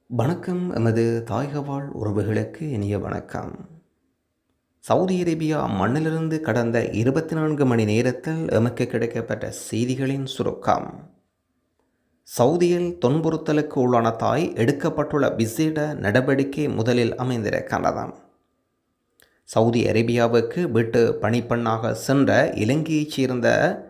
வணக்கம் எமது தாயகவாழ் உறவுகளுக்கு இனிய வணக்கம் சவுதி அரேபியா மண்ணிலிருந்து கடந்த இருபத்தி நான்கு மணி நேரத்தில் எமக்கு கிடைக்கப்பட்ட செய்திகளின் சுருக்கம் சவுதியில் துன்புறுத்தலுக்கு உள்ளான தாய் எடுக்கப்பட்டுள்ள விசேட நடவடிக்கை முதலில் அமைந்திருக்கின்றதாம் சவுதி அரேபியாவுக்கு வீட்டு பணிப்பெண்ணாக சென்ற இலங்கையைச் சேர்ந்த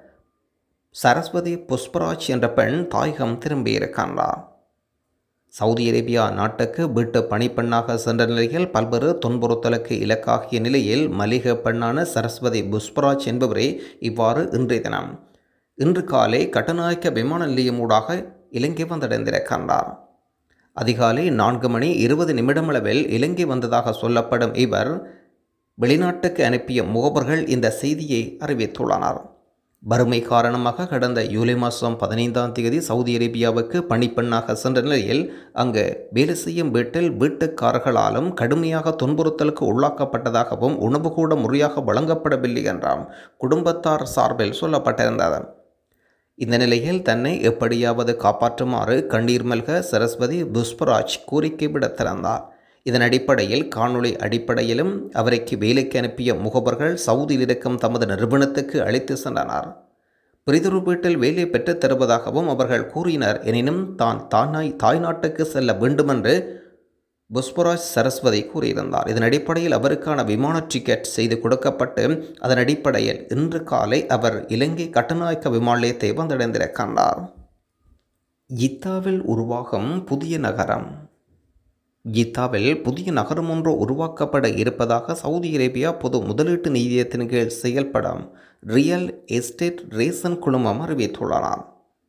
சரஸ்வதி புஷ்பராஜ் என்ற பெண் தாயகம் திரும்பியிருக்கின்றார் சவுதி அரேபியா நாட்டுக்கு வீட்டு பணிப்பெண்ணாக சென்ற நிலையில் பல்வேறு துன்புறுத்தலுக்கு இலக்காகிய நிலையில் மலிக பெண்ணான சரஸ்வதி புஷ்பராஜ் என்பவரே இவ்வாறு இன்றைய தினம் இன்று காலை கட்டநாயக்க விமான நிலையம் ஊடாக இலங்கை வந்தடைந்திருக்கின்றார் அதிகாலை நான்கு மணி இருபது நிமிடமளவில் இலங்கை வந்ததாக சொல்லப்படும் இவர் வெளிநாட்டுக்கு அனுப்பிய முகவர்கள் இந்த செய்தியை அறிவித்துள்ளனர் வறுமை காரணமாக கடந்த ஜூலை மாதம் பதினைந்தாம் தேதி சவுதி அரேபியாவுக்கு பணிப்பெண்ணாக சென்ற நிலையில் அங்கு வேலை செய்யும் வீட்டில் வீட்டுக்காரர்களாலும் கடுமையாக துன்புறுத்தலுக்கு உள்ளாக்கப்பட்டதாகவும் உணவு கூட முறையாக வழங்கப்படவில்லை என்றாம் குடும்பத்தார் சார்பில் சொல்லப்பட்டிருந்தது இந்த நிலையில் தன்னை எப்படியாவது காப்பாற்றுமாறு கண்ணீர் மல்க சரஸ்வதி புஷ்பராஜ் கோரிக்கை விடுத்திருந்தார் இதன் அடிப்படையில் காணொளி அடிப்படையிலும் அவரைக்கு வேலைக்கு அனுப்பிய முகவர்கள் சவுதியில் இருக்கும் தமது நிறுவனத்துக்கு அழைத்து சென்றனர் பிரிதொரு வீட்டில் வேலை பெற்றுத் தருவதாகவும் அவர்கள் கூறினர் எனினும் தான் தானாய் தாய்நாட்டுக்கு செல்ல வேண்டுமென்று புஷ்பராஜ் சரஸ்வதி கூறியிருந்தார் இதன் அடிப்படையில் அவருக்கான விமான டிக்கெட் செய்து கொடுக்கப்பட்டு அதன் அடிப்படையில் இன்று காலை அவர் இலங்கை கட்டநாயக்க விமான நிலையத்தை வந்தடைந்திருக்கின்றார் இத்தாவில் உருவாகும் புதிய நகரம் கீதாவில் புதிய நகரம் ஒன்று உருவாக்கப்பட இருப்பதாக சவுதி அரேபியா பொது முதலீட்டு நிதியத்தின் கீழ் செயல்படும் ரியல் எஸ்டேட் ரேசன் குழுமம் அறிவித்துள்ளனர்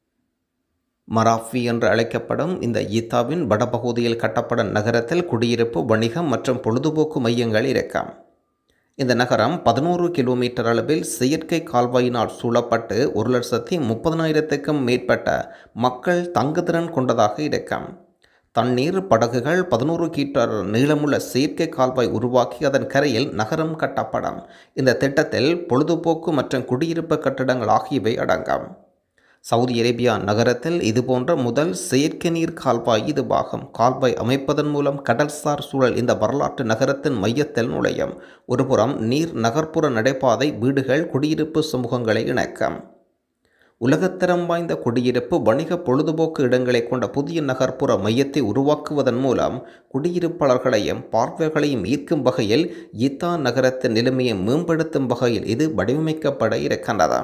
மராஃபி என்று அழைக்கப்படும் இந்த ஈத்தாவின் வடபகுதியில் கட்டப்படும் நகரத்தில் குடியிருப்பு வணிகம் மற்றும் பொழுதுபோக்கு மையங்கள் இருக்கும் இந்த நகரம் பதினோரு கிலோமீட்டர் அளவில் செயற்கை கால்வாயினால் சூழப்பட்டு ஒரு லட்சத்தி முப்பதனாயிரத்துக்கும் மேற்பட்ட மக்கள் தங்குதிறன் கொண்டதாக இருக்கும் தண்ணீர் படகுகள் பதினோரு மீட்டர் நீளமுள்ள செயற்கை கால்வாய் உருவாக்கி அதன் கரையில் நகரம் கட்டப்படும் இந்த திட்டத்தில் பொழுதுபோக்கு மற்றும் குடியிருப்பு கட்டிடங்கள் ஆகியவை அடங்கும் சவுதி அரேபியா நகரத்தில் இதுபோன்ற முதல் செயற்கை நீர் கால்வாய் இதுவாகும் கால்வாய் அமைப்பதன் மூலம் கடல்சார் சூழல் இந்த வரலாற்று நகரத்தின் மையத்தில் நுழையும் ஒருபுறம் நீர் நகர்ப்புற நடைபாதை வீடுகள் குடியிருப்பு சமூகங்களை இணக்கம் உலகத்தரம் வாய்ந்த குடியிருப்பு வணிக பொழுதுபோக்கு இடங்களை கொண்ட புதிய நகர்ப்புற மையத்தை உருவாக்குவதன் மூலம் குடியிருப்பாளர்களையும் பார்வைகளையும் ஈர்க்கும் வகையில் இத்தா நகரத்தின் நிலைமையை மேம்படுத்தும் வகையில் இது வடிவமைக்கப்பட இருக்கின்றது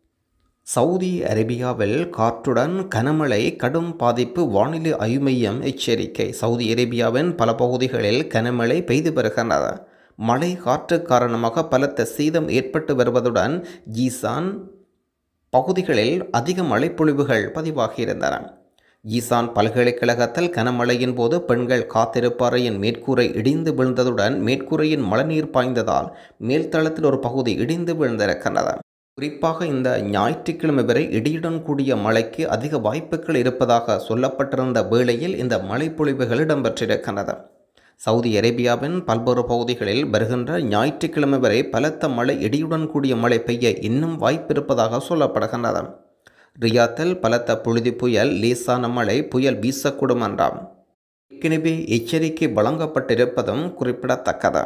சவுதி அரேபியாவில் காற்றுடன் கனமழை கடும் பாதிப்பு வானிலை ஆய்வு மையம் எச்சரிக்கை சவுதி அரேபியாவின் பல பகுதிகளில் கனமழை பெய்து வருகின்றது மழை காற்று காரணமாக பலத்த சேதம் ஏற்பட்டு வருவதுடன் ஜீசான் பகுதிகளில் அதிக மழைப்பொழிவுகள் பதிவாகியிருந்தன ஈசான் பல்கலைக்கழகத்தில் கனமழையின் போது பெண்கள் காத்திருப்பாறையின் மேற்கூரை இடிந்து விழுந்ததுடன் மேற்கூரையின் மழைநீர் பாய்ந்ததால் மேல்தளத்தில் ஒரு பகுதி இடிந்து விழுந்திருக்கின்றது குறிப்பாக இந்த ஞாயிற்றுக்கிழமை வரை இடியுடன் கூடிய மழைக்கு அதிக வாய்ப்புகள் இருப்பதாக சொல்லப்பட்டிருந்த வேளையில் இந்த மழைப்பொழிவுகள் இடம்பெற்றிருக்கின்றது சவுதி அரேபியாவின் பல்வேறு பகுதிகளில் வருகின்ற ஞாயிற்றுக்கிழமை வரை பலத்த மழை இடியுடன் கூடிய மழை பெய்ய இன்னும் வாய்ப்பிருப்பதாக சொல்லப்படுகின்றது ரியாத்தில் பலத்த புழுதி புயல் லேசான மழை புயல் வீசக்கூடும் என்றாம் ஏற்கனவே எச்சரிக்கை வழங்கப்பட்டிருப்பதும் குறிப்பிடத்தக்கது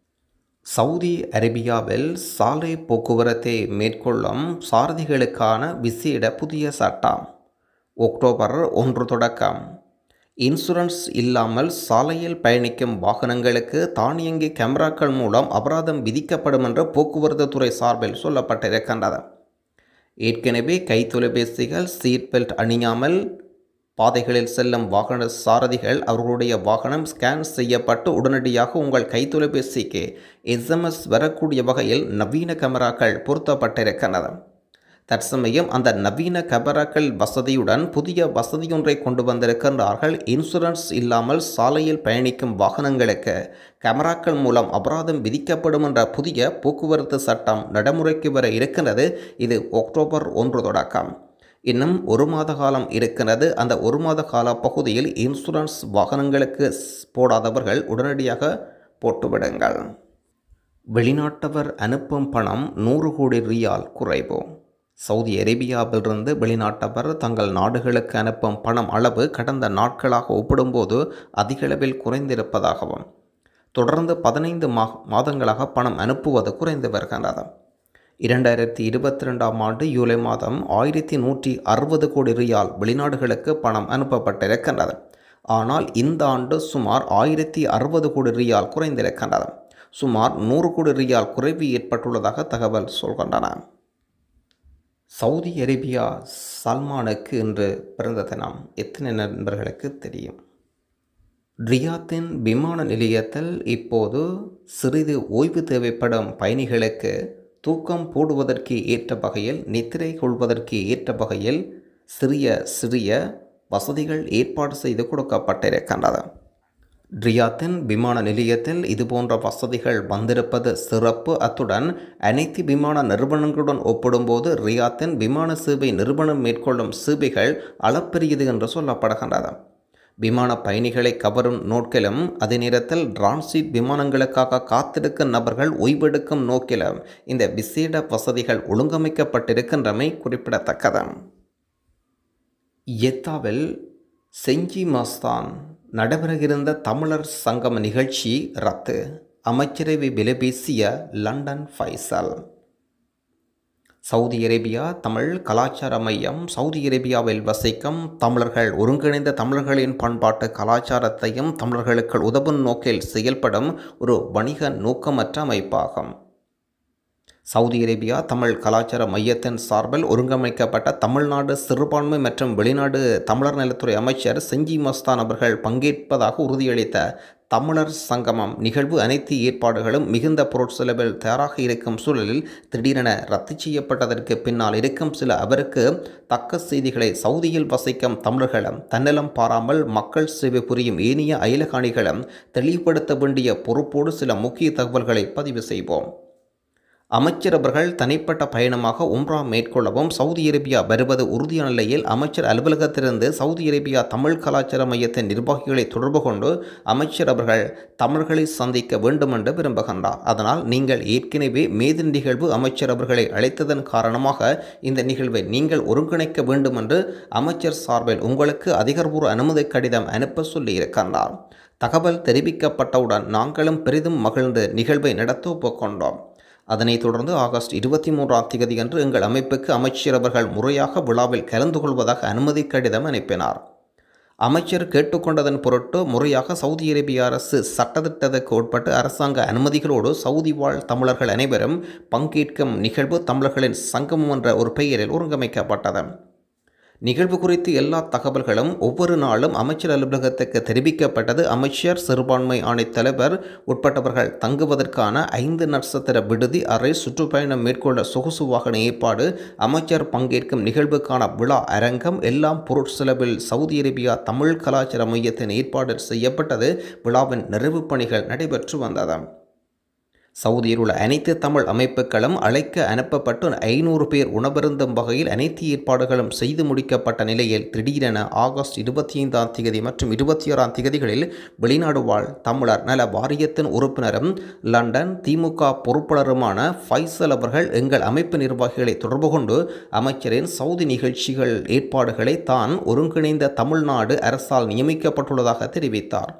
சவுதி அரேபியாவில் சாலை போக்குவரத்தை மேற்கொள்ளும் சாரதிகளுக்கான விசேட புதிய சட்டம் அக்டோபர் ஒன்று தொடக்கம் இன்சூரன்ஸ் இல்லாமல் சாலையில் பயணிக்கும் வாகனங்களுக்கு தானியங்கி கேமராக்கள் மூலம் அபராதம் விதிக்கப்படும் என்று போக்குவரத்து துறை சார்பில் சொல்லப்பட்டிருக்கின்றது ஏற்கனவே கைத்தொலைபேசிகள் சீட் பெல்ட் அணியாமல் பாதைகளில் செல்லும் வாகன சாரதிகள் அவர்களுடைய வாகனம் ஸ்கேன் செய்யப்பட்டு உடனடியாக உங்கள் கைத்தொலைபேசிக்கு எஸ்எம்எஸ் வரக்கூடிய வகையில் நவீன கேமராக்கள் பொருத்தப்பட்டிருக்கின்றன தற்சமயம் அந்த நவீன கேமராக்கள் வசதியுடன் புதிய வசதியொன்றை கொண்டு வந்திருக்கின்றார்கள் இன்சூரன்ஸ் இல்லாமல் சாலையில் பயணிக்கும் வாகனங்களுக்கு கேமராக்கள் மூலம் அபராதம் விதிக்கப்படும் என்ற புதிய போக்குவரத்து சட்டம் நடைமுறைக்கு வர இருக்கின்றது இது அக்டோபர் ஒன்று தொடக்கம் இன்னும் ஒரு மாத காலம் இருக்கிறது அந்த ஒரு மாத கால பகுதியில் இன்சூரன்ஸ் வாகனங்களுக்கு போடாதவர்கள் உடனடியாக போட்டுவிடுங்கள் வெளிநாட்டவர் அனுப்பும் பணம் நூறு கோடி ரியால் குறைவு சவுதி அரேபியாவிலிருந்து வெளிநாட்டவர் தங்கள் நாடுகளுக்கு அனுப்பும் பணம் அளவு கடந்த நாட்களாக ஒப்பிடும்போது அதிகளவில் குறைந்திருப்பதாகவும் தொடர்ந்து பதினைந்து மா மாதங்களாக பணம் அனுப்புவது குறைந்து வருகின்றது இரண்டாயிரத்தி இருபத்தி ரெண்டாம் ஆண்டு ஜூலை மாதம் ஆயிரத்தி நூற்றி அறுபது கோடி ரியால் வெளிநாடுகளுக்கு பணம் அனுப்பப்பட்டிருக்கின்றது ஆனால் இந்த ஆண்டு சுமார் ஆயிரத்தி அறுபது கோடி ரியால் குறைந்திருக்கின்றது சுமார் நூறு கோடி ரியால் குறைவு ஏற்பட்டுள்ளதாக தகவல் சொல்கின்றன சவுதி அரேபியா சல்மானுக்கு இன்று பிறந்த தினம் எத்தனை நண்பர்களுக்கு தெரியும் ரியாத்தின் விமான நிலையத்தில் இப்போது சிறிது ஓய்வு தேவைப்படும் பயணிகளுக்கு தூக்கம் போடுவதற்கு ஏற்ற வகையில் நித்திரை கொள்வதற்கு ஏற்ற வகையில் சிறிய சிறிய வசதிகள் ஏற்பாடு செய்து கொடுக்கப்பட்டிருக்கின்றது ரியாத்தின் விமான நிலையத்தில் இதுபோன்ற வசதிகள் வந்திருப்பது சிறப்பு அத்துடன் அனைத்து விமான நிறுவனங்களுடன் ஒப்பிடும்போது ரியாத்தின் விமான சேவை நிறுவனம் மேற்கொள்ளும் சேவைகள் அளப்பெரியது என்று சொல்லப்படுகின்றது விமான பயணிகளை கவரும் நோக்கிலும் அதே நேரத்தில் டிரான்சிட் விமானங்களுக்காக காத்திருக்கும் நபர்கள் ஓய்வெடுக்கும் நோக்கிலும் இந்த விசேட வசதிகள் ஒழுங்கமைக்கப்பட்டிருக்கின்றமை குறிப்பிடத்தக்கது எத்தாவில் செஞ்சி மஸ்தான் நடைபெறவிருந்த தமிழர் சங்கம நிகழ்ச்சி ரத்து அமைச்சரவை விலைபேசிய London Faisal Saudi Arabia Tamil கலாச்சார மையம் சவுதி அரேபியாவில் வசிக்கும் தமிழர்கள் ஒருங்கிணைந்த தமிழர்களின் பண்பாட்டு கலாச்சாரத்தையும் தமிழர்களுக்கு உதவும் நோக்கில் செயல்படும் ஒரு வணிக நோக்கமற்ற அமைப்பாகும் சவுதி அரேபியா தமிழ் கலாச்சார மையத்தின் சார்பில் ஒருங்கமைக்கப்பட்ட தமிழ்நாடு சிறுபான்மை மற்றும் வெளிநாடு தமிழர் நலத்துறை அமைச்சர் செஞ்சி மஸ்தான் அவர்கள் பங்கேற்பதாக உறுதியளித்த தமிழர் சங்கமம் நிகழ்வு அனைத்து ஏற்பாடுகளும் மிகுந்த பொருட்செலவில் தயாராக இருக்கும் சூழலில் திடீரென ரத்து செய்யப்பட்டதற்கு பின்னால் இருக்கும் சில அவருக்கு தக்க செய்திகளை சவுதியில் வசிக்கும் தமிழர்களும் தன்னலம் பாராமல் மக்கள் சேவை புரியும் ஏனைய அயலகாணிகளும் தெளிவுபடுத்த வேண்டிய பொறுப்போடு சில முக்கிய தகவல்களை பதிவு செய்வோம் அமைச்சர் அவர்கள் தனிப்பட்ட பயணமாக உம்ரா மேற்கொள்ளவும் சவுதி அரேபியா வருவது உறுதியான நிலையில் அமைச்சர் அலுவலகத்திலிருந்து சவுதி அரேபியா தமிழ் கலாச்சார மையத்தின் நிர்வாகிகளை தொடர்பு கொண்டு அமைச்சர் அவர்கள் தமிழர்களை சந்திக்க வேண்டும் என்று விரும்புகின்றார் அதனால் நீங்கள் ஏற்கனவே மேது நிகழ்வு அமைச்சர் அவர்களை அழைத்ததன் காரணமாக இந்த நிகழ்வை நீங்கள் ஒருங்கிணைக்க வேண்டும் என்று அமைச்சர் சார்பில் உங்களுக்கு அதிகாரப்பூர்வ அனுமதி கடிதம் அனுப்ப சொல்லியிருக்கின்றார் தகவல் தெரிவிக்கப்பட்டவுடன் நாங்களும் பெரிதும் மகிழ்ந்து நிகழ்வை நடத்த ஒப்புக்கொண்டோம் அதனைத் தொடர்ந்து ஆகஸ்ட் இருபத்தி மூன்றாம் தேதி அன்று எங்கள் அமைப்புக்கு அமைச்சர் அவர்கள் முறையாக விழாவில் கலந்து கொள்வதாக அனுமதி கடிதம் அனுப்பினார் அமைச்சர் கேட்டுக்கொண்டதன் பொருட்டு முறையாக சவுதி அரேபிய அரசு சட்டத்திட்டத்துக்கு உட்பட்டு அரசாங்க அனுமதிகளோடு சவுதி வாழ் தமிழர்கள் அனைவரும் பங்கேற்கும் நிகழ்வு தமிழர்களின் சங்கமம் என்ற ஒரு பெயரில் ஒருங்கமைக்கப்பட்டது நிகழ்வு குறித்து எல்லா தகவல்களும் ஒவ்வொரு நாளும் அமைச்சர் அலுவலகத்துக்கு தெரிவிக்கப்பட்டது அமைச்சர் சிறுபான்மை ஆணைத் தலைவர் உட்பட்டவர்கள் தங்குவதற்கான ஐந்து நட்சத்திர விடுதி அறை சுற்றுப்பயணம் மேற்கொள்ள சொகுசு வாகன ஏற்பாடு அமைச்சர் பங்கேற்கும் நிகழ்வுக்கான விழா அரங்கம் எல்லாம் பொருட்செலவில் சவுதி அரேபியா தமிழ் கலாச்சார மையத்தின் ஏற்பாடு செய்யப்பட்டது விழாவின் நிறைவு பணிகள் நடைபெற்று வந்தது சவுதியில் உள்ள அனைத்து தமிழ் அமைப்புகளும் அழைக்க அனுப்பப்பட்டு ஐநூறு பேர் உணவருந்தும் வகையில் அனைத்து ஏற்பாடுகளும் செய்து முடிக்கப்பட்ட நிலையில் திடீரென ஆகஸ்ட் இருபத்தி ஐந்தாம் தேதி மற்றும் இருபத்தி ஆறாம் தேதிகளில் வெளிநாடு வாழ் தமிழர் நல வாரியத்தின் உறுப்பினரும் லண்டன் திமுக பொறுப்பாளருமான ஃபைசல் அவர்கள் எங்கள் அமைப்பு நிர்வாகிகளை தொடர்பு கொண்டு அமைச்சரின் சவுதி நிகழ்ச்சிகள் ஏற்பாடுகளை தான் ஒருங்கிணைந்த தமிழ்நாடு அரசால் நியமிக்கப்பட்டுள்ளதாக தெரிவித்தார்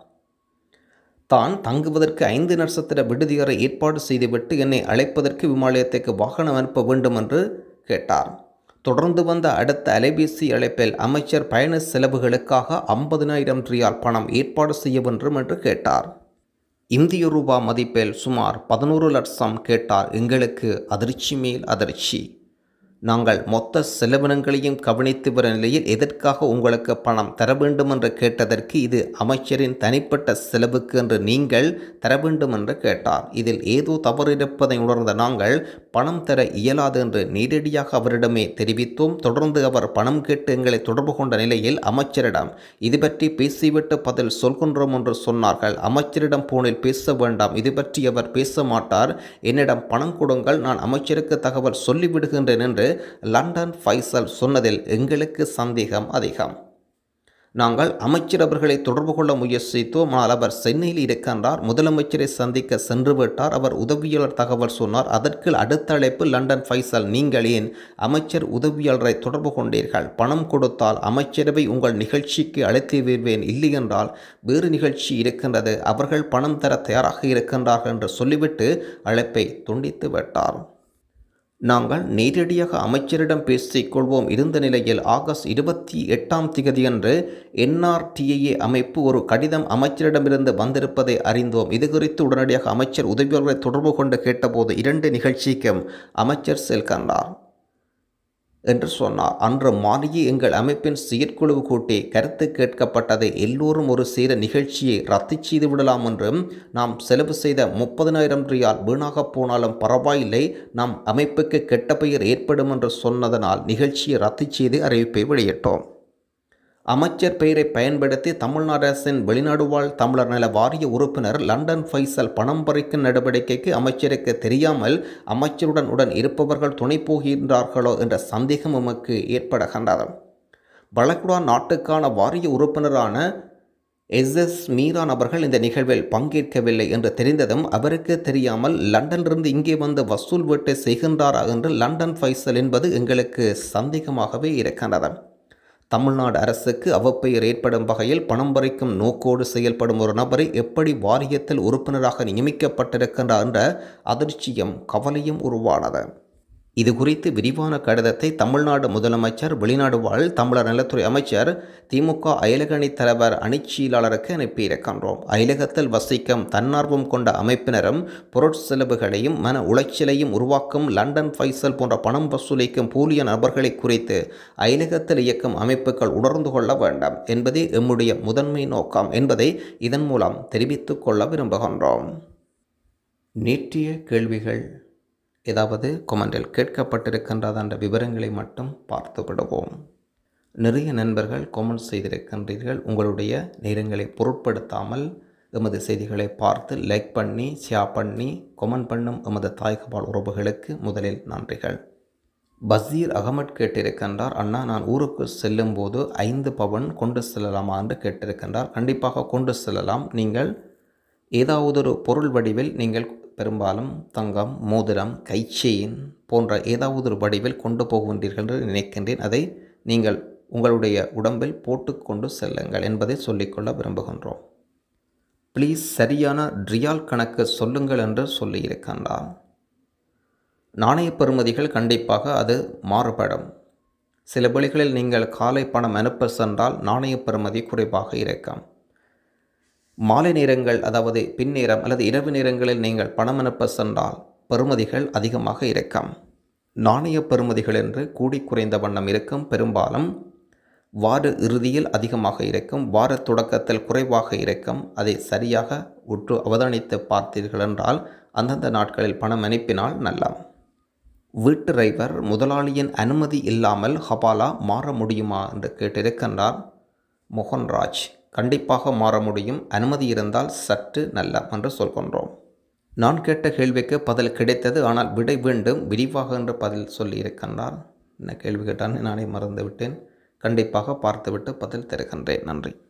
தான் தங்குவதற்கு ஐந்து நட்சத்திர விடுதியறை ஏற்பாடு செய்துவிட்டு என்னை அழைப்பதற்கு விமாலயத்துக்கு வாகனம் அனுப்ப வேண்டும் என்று கேட்டார் தொடர்ந்து வந்த அடுத்த அலைபேசி அழைப்பில் அமைச்சர் பயண செலவுகளுக்காக ஐம்பதினாயிரம் ரியால் பணம் ஏற்பாடு செய்ய வேண்டும் என்று கேட்டார் இந்திய ரூபா மதிப்பில் சுமார் பதினோரு லட்சம் கேட்டார் எங்களுக்கு அதிர்ச்சி மேல் அதிர்ச்சி நாங்கள் மொத்த செலவினங்களையும் கவனித்து வர நிலையில் எதற்காக உங்களுக்கு பணம் தர வேண்டும் என்று கேட்டதற்கு இது அமைச்சரின் தனிப்பட்ட செலவுக்கு என்று நீங்கள் தர வேண்டும் என்று கேட்டார் இதில் ஏதோ தவறு இருப்பதை உணர்ந்த நாங்கள் பணம் தர இயலாது என்று நேரடியாக அவரிடமே தெரிவித்தோம் தொடர்ந்து அவர் பணம் கேட்டு எங்களை தொடர்பு கொண்ட நிலையில் அமைச்சரிடம் இது பற்றி பேசிவிட்டு பதில் சொல்கின்றோம் என்று சொன்னார்கள் அமைச்சரிடம் போனில் பேச வேண்டாம் இது பற்றி அவர் பேச மாட்டார் என்னிடம் பணம் கொடுங்கள் நான் அமைச்சருக்கு தகவல் சொல்லிவிடுகின்றேன் என்று லண்டன் ஃபைசல் சொன்னதில் எங்களுக்கு சந்தேகம் அதிகம் நாங்கள் அமைச்சர் அவர்களை தொடர்பு கொள்ள முயற்சித்தோம் ஆனால் அவர் சென்னையில் இருக்கின்றார் முதலமைச்சரை சந்திக்க சென்று விட்டார் அவர் உதவியாளர் தகவல் சொன்னார் அதற்கு அடுத்த அழைப்பு லண்டன் ஃபைசல் நீங்கள் ஏன் அமைச்சர் உதவியாளரை தொடர்பு கொண்டீர்கள் பணம் கொடுத்தால் அமைச்சரவை உங்கள் நிகழ்ச்சிக்கு அழைத்து வருவேன் இல்லை என்றால் வேறு நிகழ்ச்சி இருக்கின்றது அவர்கள் பணம் தர தயாராக இருக்கின்றார்கள் என்று சொல்லிவிட்டு அழைப்பை துண்டித்து விட்டார் நாங்கள் நேரடியாக அமைச்சரிடம் பேசிக் கொள்வோம் இருந்த நிலையில் ஆகஸ்ட் இருபத்தி எட்டாம் திகதியன்று என்ஆர்டிஏ அமைப்பு ஒரு கடிதம் அமைச்சரிடமிருந்து வந்திருப்பதை அறிந்தோம் இது குறித்து உடனடியாக அமைச்சர் உதவியாளர்களை தொடர்பு கொண்டு கேட்டபோது இரண்டு நிகழ்ச்சிக்கும் அமைச்சர் செல்கின்றார் என்று சொன்னார் அன்று மாலையே எங்கள் அமைப்பின் செயற்குழு கூட்டி கருத்து கேட்கப்பட்டது எல்லோரும் ஒரு சேர நிகழ்ச்சியை ரத்து செய்து விடலாம் என்றும் நாம் செலவு செய்த முப்பதனாயிரம் ரியால் வீணாக போனாலும் பரவாயில்லை நாம் அமைப்புக்கு கெட்ட பெயர் ஏற்படும் என்று சொன்னதனால் நிகழ்ச்சியை ரத்து செய்து அறிவிப்பை வெளியிட்டோம் அமைச்சர் பெயரை பயன்படுத்தி தமிழ்நாடு அரசின் வெளிநாடு வாழ் தமிழர் நல வாரிய உறுப்பினர் லண்டன் ஃபைசல் பணம் பறிக்கும் நடவடிக்கைக்கு அமைச்சருக்கு தெரியாமல் அமைச்சருடன் உடன் இருப்பவர்கள் துணை போகின்றார்களோ என்ற சந்தேகம் எமக்கு ஏற்படுகின்றது வளைகுடா நாட்டுக்கான வாரிய உறுப்பினரான எஸ் எஸ் மீரான் அவர்கள் இந்த நிகழ்வில் பங்கேற்கவில்லை என்று தெரிந்ததும் அவருக்கு தெரியாமல் லண்டனிலிருந்து இங்கே வந்து வசூல் வேட்டை செய்கின்றாரா என்று லண்டன் ஃபைசல் என்பது எங்களுக்கு சந்தேகமாகவே இருக்கின்றது தமிழ்நாடு அரசுக்கு அவப்பெயர் ஏற்படும் வகையில் பணம் பறிக்கும் நோக்கோடு செயல்படும் ஒரு நபரை எப்படி வாரியத்தில் உறுப்பினராக நியமிக்கப்பட்டிருக்கின்றார் என்ற அதிர்ச்சியும் கவலையும் உருவானது இது குறித்து விரிவான கடிதத்தை தமிழ்நாடு முதலமைச்சர் வெளிநாடு வாழ் தமிழர் நலத்துறை அமைச்சர் திமுக அயலகணி தலைவர் அணிச்செயலாளருக்கு அனுப்பியிருக்கின்றோம் அயலகத்தில் வசிக்கும் தன்னார்வம் கொண்ட அமைப்பினரும் பொருட்செலவுகளையும் மன உளைச்சலையும் உருவாக்கும் லண்டன் ஃபைசல் போன்ற பணம் வசூலிக்கும் பூலிய நபர்களை குறித்து அயலகத்தில் இயக்கும் அமைப்புகள் உணர்ந்து கொள்ள வேண்டாம் என்பதே எம்முடைய முதன்மை நோக்கம் என்பதை இதன் மூலம் தெரிவித்துக் கொள்ள விரும்புகின்றோம் நேற்றைய கேள்விகள் ஏதாவது கொமெண்டில் கேட்கப்பட்டிருக்கின்றதா என்ற விவரங்களை மட்டும் பார்த்து விடுவோம் நிறைய நண்பர்கள் கொமெண்ட் செய்திருக்கின்றீர்கள் உங்களுடைய நேரங்களை பொருட்படுத்தாமல் எமது செய்திகளை பார்த்து லைக் பண்ணி ஷேர் பண்ணி கொமெண்ட் பண்ணும் எமது தாய்கபால் உறவுகளுக்கு முதலில் நன்றிகள் பசீர் அகமட் கேட்டிருக்கின்றார் அண்ணா நான் ஊருக்கு செல்லும்போது ஐந்து பவன் கொண்டு செல்லலாமா என்று கேட்டிருக்கின்றார் கண்டிப்பாக கொண்டு செல்லலாம் நீங்கள் ஏதாவது ஒரு பொருள் வடிவில் நீங்கள் பெரும்பாலும் தங்கம் மோதிரம் கைச்செயின் போன்ற ஏதாவது ஒரு வடிவில் கொண்டு போகின்றீர்கள் என்று நினைக்கின்றேன் அதை நீங்கள் உங்களுடைய உடம்பில் போட்டுக்கொண்டு செல்லுங்கள் என்பதை சொல்லிக்கொள்ள விரும்புகின்றோம் ப்ளீஸ் சரியான ரியால் கணக்கு சொல்லுங்கள் என்று சொல்லியிருக்கின்றார் நாணய பெறுமதிகள் கண்டிப்பாக அது மாறுபடும் சில வழிகளில் நீங்கள் காலை பணம் அனுப்ப சென்றால் நாணய பெறுமதி குறைவாக இருக்கும் மாலை நேரங்கள் அதாவது பின்னேரம் அல்லது இரவு நேரங்களில் நீங்கள் பணம் அனுப்ப சென்றால் பெறுமதிகள் அதிகமாக இருக்கும் நாணய பெறுமதிகள் என்று கூடி குறைந்த வண்ணம் இருக்கும் பெரும்பாலும் வார இறுதியில் அதிகமாக இருக்கும் வார தொடக்கத்தில் குறைவாக இருக்கும் அதை சரியாக உற்று அவதானித்து பார்த்தீர்கள் என்றால் அந்தந்த நாட்களில் பணம் அனுப்பினால் நல்லம் வீட்டு டிரைவர் முதலாளியின் அனுமதி இல்லாமல் ஹபாலா மாற முடியுமா என்று கேட்டிருக்கின்றார் மோகன்ராஜ் கண்டிப்பாக மாற முடியும் அனுமதி இருந்தால் சற்று நல்ல என்று சொல்கின்றோம் நான் கேட்ட கேள்விக்கு பதில் கிடைத்தது ஆனால் விடை வேண்டும் விரிவாக என்று பதில் சொல்லியிருக்கின்றார் என்ன கேள்வி கேட்டான்னு நானே மறந்து விட்டேன் கண்டிப்பாக பார்த்துவிட்டு பதில் தருகின்றேன் நன்றி